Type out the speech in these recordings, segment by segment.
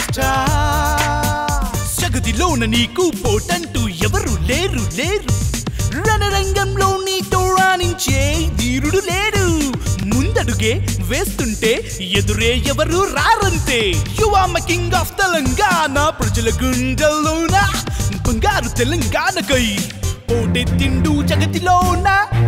రాజా జగతిలోన నీకు పోటంటూ ఎవరు లేరు లేరు రణరంగంలో నీతో రాణించే ధీరుడు లేడు ముందడుగే వేస్తుంటే ఎదురే ఎవరు రారంతే యువామ కింగ్ ఆఫ్ తెలంగాణ ప్రజల గుండెల్లోన బంగారు తెలంగాణకై పోటెత్తిండు జగతిలోన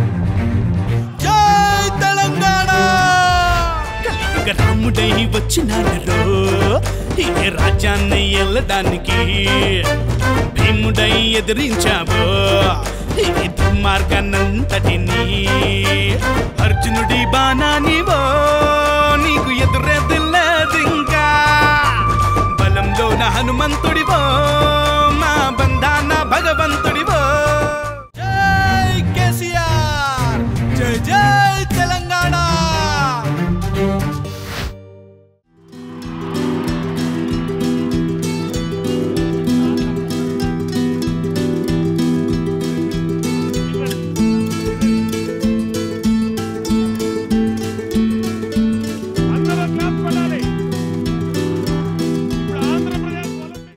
జై తెలంగాణ కలియుగ రాముడై వచ్చినాడరో ఈ రాజ్యాన్ని ఎల్లడానికి భీముడై ఎదిరించావో ఈ దుర్మార్గాన్నంతటిని అర్జునుడి బాణానివో నీకు ఎదురెదిలేదు ఇంకా బలంలో నా హనుమంతుడివో మా బంధాన భగవంతుడివో